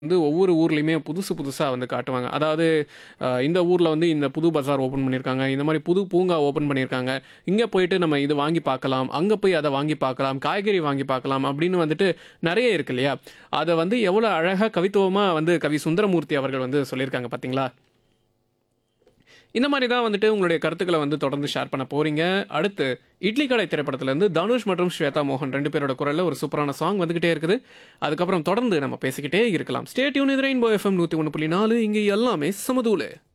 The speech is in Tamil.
வந்து ஒவ்வொரு ஊர்லேயுமே புதுசு புதுசாக வந்து காட்டுவாங்க அதாவது அஹ், இந்த ஊரில் வந்து இந்த புது பஜார் ஓப்பன் பண்ணியிருக்காங்க இந்த மாதிரி புது பூங்கா ஓப்பன் பண்ணியிருக்காங்க இங்கே போயிட்டு நம்ம இது வாங்கி பார்க்கலாம் அங்கே போய் அதை வாங்கி பார்க்கலாம் காய்கறி வாங்கி பார்க்கலாம் அப்படின்னு வந்துட்டு நிறைய இருக்கு இல்லையா அதை வந்து எவ்வளோ அழகாக கவித்துவமாக வந்து கவி சுந்தரமூர்த்தி அவர்கள் வந்து சொல்லியிருக்காங்க பார்த்தீங்களா இந்த மாதிரி தான் வந்துட்டு உங்களுடைய கருத்துக்களை வந்து தொடர்ந்து ஷேர் பண்ண போறீங்க அடுத்து இட்லி கடை திரைப்படத்திலேருந்து தனுஷ் மற்றும் ஸ்வேதா மோகன் ரெண்டு பேரோட குரலில் ஒரு சூப்பரான சாங் வந்துகிட்டே இருக்குது அதுக்கப்புறம் தொடர்ந்து நம்ம பேசிக்கிட்டே இருக்கலாம் ஸ்டேட் யூனிட் ரெயின்போ எஃப்எம் நூற்றி ஒன்று புள்ளி நாலு இங்கே எல்லாமே சமதூலு